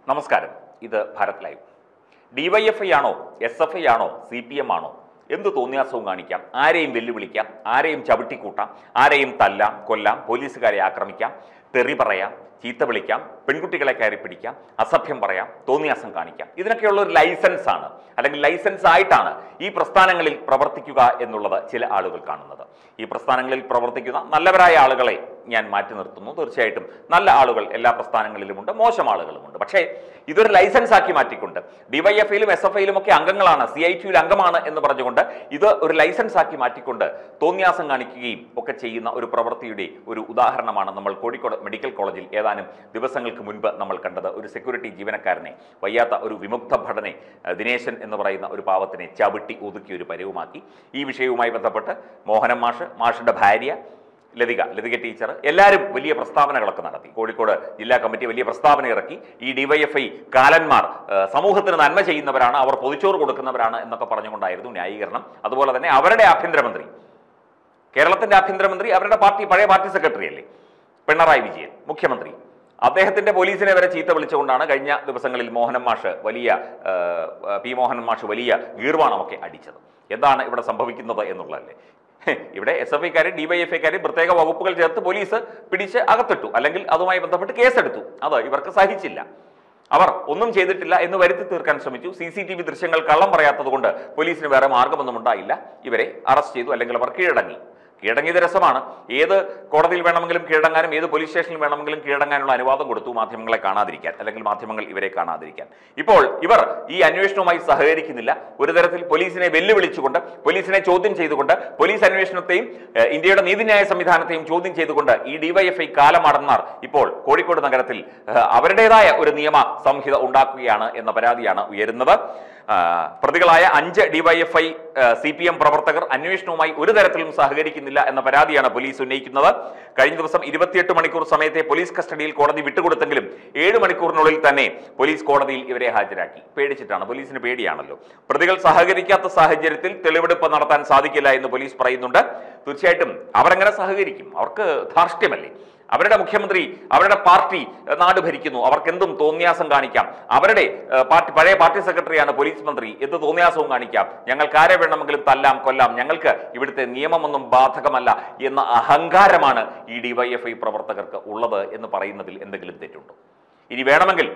നമസ്കാരം ഇത് Bharat live DYFI ആണോ എസ് എഫ് ഐ ആണോ സി പി എം ആണോ എന്ത് തോന്നിയാസവും കാണിക്കാം ആരെയും വെല്ലുവിളിക്കാം ആരെയും ചവിട്ടിക്കൂട്ടാം ആരെയും തല്ലാം കൊല്ലാം പോലീസുകാരെ ആക്രമിക്കാം തെറി പറയാം ചീത്ത വിളിക്കാം പെൺകുട്ടികളെ കയറി പിടിക്കാം അസഭ്യം പറയാം തോന്നിയാസം കാണിക്കാം ഇതിനൊക്കെയുള്ള ഒരു ലൈസൻസ് ആണ് അല്ലെങ്കിൽ ലൈസൻസ് ആയിട്ടാണ് ഈ പ്രസ്ഥാനങ്ങളിൽ പ്രവർത്തിക്കുക എന്നുള്ളത് ചില ആളുകൾ കാണുന്നത് ഈ പ്രസ്ഥാനങ്ങളിൽ പ്രവർത്തിക്കുന്ന നല്ലവരായ ആളുകളെ ഞാൻ മാറ്റി നിർത്തുന്നു തീർച്ചയായിട്ടും നല്ല ആളുകൾ എല്ലാ പ്രസ്ഥാനങ്ങളിലുമുണ്ട് മോശം ആളുകളുമുണ്ട് പക്ഷേ ഇതൊരു ലൈസൻസ് ആക്കി മാറ്റിക്കൊണ്ട് ഡിവൈഎഫ്ഐയിലും എസ് എഫ് ഐയിലും ഒക്കെ അംഗങ്ങളാണ് സി ഐ ടിയിൽ അംഗമാണ് എന്ന് പറഞ്ഞുകൊണ്ട് ഇത് ഒരു ലൈസൻസ് ആക്കി മാറ്റിക്കൊണ്ട് തോന്നിയാസം കാണിക്കുകയും ഒക്കെ ചെയ്യുന്ന ഒരു പ്രവൃത്തിയുടെ ഒരു ഉദാഹരണമാണ് നമ്മൾ കോഴിക്കോട് മെഡിക്കൽ കോളേജിൽ ഏതാനും ദിവസങ്ങൾക്ക് മുൻപ് നമ്മൾ കണ്ടത് ഒരു സെക്യൂരിറ്റി ജീവനക്കാരനെ വയ്യാത്ത ഒരു വിമുക്ത ഭടനെ അഹ് ദിനേശൻ എന്ന് പറയുന്ന ഒരു പാവത്തിനെ ചവിട്ടി ഒതുക്കി ഒരു പരിവുമാക്കി ഈ വിഷയവുമായി ബന്ധപ്പെട്ട് മോഹനം മാഷ് മാഷിന്റെ ഭാര്യ ലതിക ലതിക ടീച്ചർ എല്ലാവരും വലിയ പ്രസ്താവനകളൊക്കെ നടത്തി കോഴിക്കോട് ജില്ലാ കമ്മിറ്റി വലിയ പ്രസ്താവന ഇറക്കി ഈ ഡിവൈഎഫ്ഐ കാലന്മാർ ഏഹ്, സമൂഹത്തിന് നന്മ ചെയ്യുന്നവരാണ് അവർ പൊതിച്ചോറ് കൊടുക്കുന്നവരാണ് എന്നൊക്കെ പറഞ്ഞുകൊണ്ടായിരുന്നു ന്യായീകരണം അതുപോലെ തന്നെ അവരുടെ ആഭ്യന്തരമന്ത്രി കേരളത്തിന്റെ ആഭ്യന്തരമന്ത്രി അവരുടെ പാർട്ടി പഴയ പാർട്ടി സെക്രട്ടറി അല്ലേ പിണറായി വിജയൻ മുഖ്യമന്ത്രി അദ്ദേഹത്തിന്റെ പോലീസിനെ വരെ ചീത്ത വിളിച്ചുകൊണ്ടാണ് കഴിഞ്ഞ ദിവസങ്ങളിൽ മോഹനൻ മാഷ് വലിയ ആ, ആ, പി മോഹനൻ മാഷ് വലിയ ഗീർവാണമൊക്കെ അടിച്ചത് എന്താണ് ഇവിടെ സംഭവിക്കുന്നത് എന്നുള്ളതല്ലേ ഇവിടെ എസ് എഫ് ഐക്കാരും ഡിവൈഎഫ്ഐക്കാരും പ്രത്യേക വകുപ്പുകൾ ചേർത്ത് പോലീസ് പിടിച്ച് അകത്തിട്ടു അല്ലെങ്കിൽ അതുമായി ബന്ധപ്പെട്ട് കേസെടുത്തു അത് ഇവർക്ക് സഹിച്ചില്ല അവർ ഒന്നും ചെയ്തിട്ടില്ല എന്ന് വരുത്തി തീർക്കാൻ ശ്രമിച്ചു സി സി ടി വി ദൃശ്യങ്ങൾ കള്ളം പറയാത്തത് കൊണ്ട് പോലീസിന് വേറെ മാർഗമൊന്നും ഉണ്ടായില്ല ഇവരെ അറസ്റ്റ് ചെയ്തു അല്ലെങ്കിൽ അവർ കീഴടങ്ങി കീഴടങ്ങിയത് രസമാണ് ഏത് കോടതിയിൽ വേണമെങ്കിലും കീഴടങ്ങാനും ഏത് പോലീസ് സ്റ്റേഷനിൽ വേണമെങ്കിലും കീഴടങ്ങാനുള്ള അനുവാദം കൊടുത്തു മാധ്യമങ്ങളെ കാണാതിരിക്കാൻ അല്ലെങ്കിൽ മാധ്യമങ്ങൾ ഇവരെ കാണാതിരിക്കാൻ ഇപ്പോൾ ഇവർ ഈ അന്വേഷണവുമായി സഹകരിക്കുന്നില്ല ഒരു തരത്തിൽ പോലീസിനെ വെല്ലുവിളിച്ചുകൊണ്ട് പോലീസിനെ ചോദ്യം ചെയ്തുകൊണ്ട് പോലീസ് അന്വേഷണത്തെയും ഏഹ്, ഇന്ത്യയുടെ നീതിന്യായ സംവിധാനത്തെയും ചോദ്യം ചെയ്തുകൊണ്ട് ഈ ഡിവൈഎഫ്ഐ കാലമാടന്മാർ ഇപ്പോൾ കോഴിക്കോട് നഗരത്തിൽ ഏഹ്, അവരുടേതായ ഒരു നിയമ സംഹിത ഉണ്ടാക്കുകയാണ് എന്ന പരാതിയാണ് ഉയരുന്നത് ആ, പ്രതികളായ അഞ്ച് ഡിവൈഎഫ്ഐ സി പി എം പ്രവർത്തകർ അന്വേഷണവുമായി ഒരു തരത്തിലും സഹകരിക്കുന്നില്ല എന്ന പരാതിയാണ് പോലീസ് ഉന്നയിക്കുന്നത് കഴിഞ്ഞ ദിവസം ഇരുപത്തിയെട്ട് മണിക്കൂർ സമയത്തെ പോലീസ് കസ്റ്റഡിയിൽ കോടതി വിട്ടുകൊടുത്തെങ്കിലും ഏഴ് മണിക്കൂറിനുള്ളിൽ തന്നെ പോലീസ് കോടതിയിൽ ഇവരെ ഹാജരാക്കി പേടിച്ചിട്ടാണ് പോലീസിന് പേടിയാണല്ലോ പ്രതികൾ സഹകരിക്കാത്ത സാഹചര്യത്തിൽ തെളിവെടുപ്പ് നടത്താൻ സാധിക്കില്ല എന്ന് പോലീസ് പറയുന്നുണ്ട് തീർച്ചയായിട്ടും അവരെങ്ങനെ സഹകരിക്കും അവർക്ക് ധാർഷ്ട്യമല്ലേ അവരുടെ മുഖ്യമന്ത്രി അവരുടെ പാർട്ടി ഏഹ്, നാട് ഭരിക്കുന്നു അവർക്ക് എന്തും തോന്നിയാസം കാണിക്കാം അവരുടെ ഏഹ്, പാർട്ടി പഴയ പാർട്ടി സെക്രട്ടറിയാണ് പോലീസ് മന്ത്രി എന്ത് തോന്നിയാസവും കാണിക്കാം ഞങ്ങൾക്ക് ആരെ വേണമെങ്കിലും തല്ലാം കൊല്ലാം ഞങ്ങൾക്ക് ഇവിടുത്തെ നിയമമൊന്നും ബാധകമല്ല എന്ന അഹങ്കാരമാണ് ഈ ഡിവൈഎഫ്ഐ പ്രവർത്തകർക്ക് ഉള്ളത് എന്ന് പറയുന്നതിൽ എന്തെങ്കിലും തെറ്റുണ്ടോ ഇനി വേണമെങ്കിൽ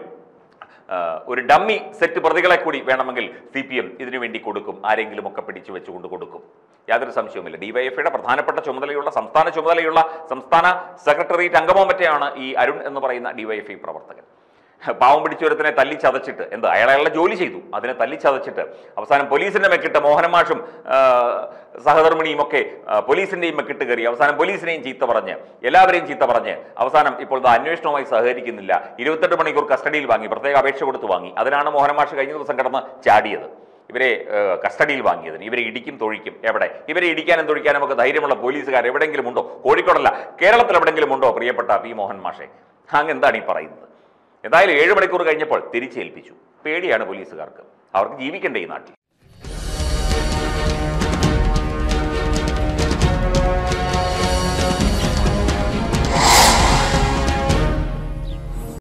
ആ, ഒരു ഡമ്മി സെറ്റ് പ്രതികളെ കൂടി വേണമെങ്കിൽ സി പി എം ഇതിനു വേണ്ടി കൊടുക്കും ആരെങ്കിലും ഒക്കെ പിടിച്ചു വെച്ചുകൊണ്ട് കൊടുക്കും യാതൊരു സംശയവുമില്ല ഡിവൈഎഫ്ഐയുടെ പ്രധാനപ്പെട്ട ചുമതലയുള്ള സംസ്ഥാന ചുമതലയുള്ള സംസ്ഥാന സെക്രട്ടേറിയറ്റ് അംഗമോ മറ്റെയാണ് ഈ അരുൺ എന്ന് പറയുന്ന ഡിവൈഎഫ്ഐ പ്രവർത്തകൻ പാവം പിടിച്ചൊരുത്തിനെ തല്ലിച്ചതച്ചിട്ട് എന്ത് അയാൾ അയാളുടെ ജോലി ചെയ്തു അതിനെ തല്ലിച്ചതച്ചിട്ട് അവസാനം പോലീസിന്റെ മെക്കിട്ട് മോഹനമാഷും ആ, സഹധർമ്മിണിയും ഒക്കെ ആ, പോലീസിന്റെയും മെക്കിട്ട് കയറി അവസാനം പോലീസിനെയും ചീത്ത പറഞ്ഞ് എല്ലാവരെയും ചീത്ത പറഞ്ഞ് അവസാനം ഇപ്പോൾ ദാ അന്വേഷണവുമായി സഹകരിക്കുന്നില്ല ഇരുപത്തെട്ട് മണിക്കൂർ കസ്റ്റഡിയിൽ വാങ്ങി പ്രത്യേക അപേക്ഷ കൊടുത്ത് വാങ്ങി അതിനാണ് മോഹനമാഷ് കഴിഞ്ഞ ദിവസം കിടന്ന് ചാടിയത് ഇവരെ ഏഹ്, കസ്റ്റഡിയിൽ വാങ്ങിയതിന് ഇവരെ ഇടിക്കും തൊഴിക്കും എവിടെ ഇവരെ ഇടിക്കാനും തൊഴിക്കാനും ഒക്കെ ധൈര്യമുള്ള പോലീസുകാർ എവിടെയെങ്കിലും ഉണ്ടോ കോഴിക്കോടല്ല കേരളത്തിൽ എവിടെയെങ്കിലും ഉണ്ടോ പ്രിയപ്പെട്ട പി മോഹൻ മാഷെ അങ്ങ് എന്താണ് ഈ പറയുന്നത് എന്തായാലും ഏഴ് മണിക്കൂർ കഴിഞ്ഞപ്പോൾ തിരിച്ചേൽപ്പിച്ചു പേടിയാണ് പോലീസുകാർക്ക് അവർക്ക് ജീവിക്കണ്ടേ ഈ നാട്ടിൽ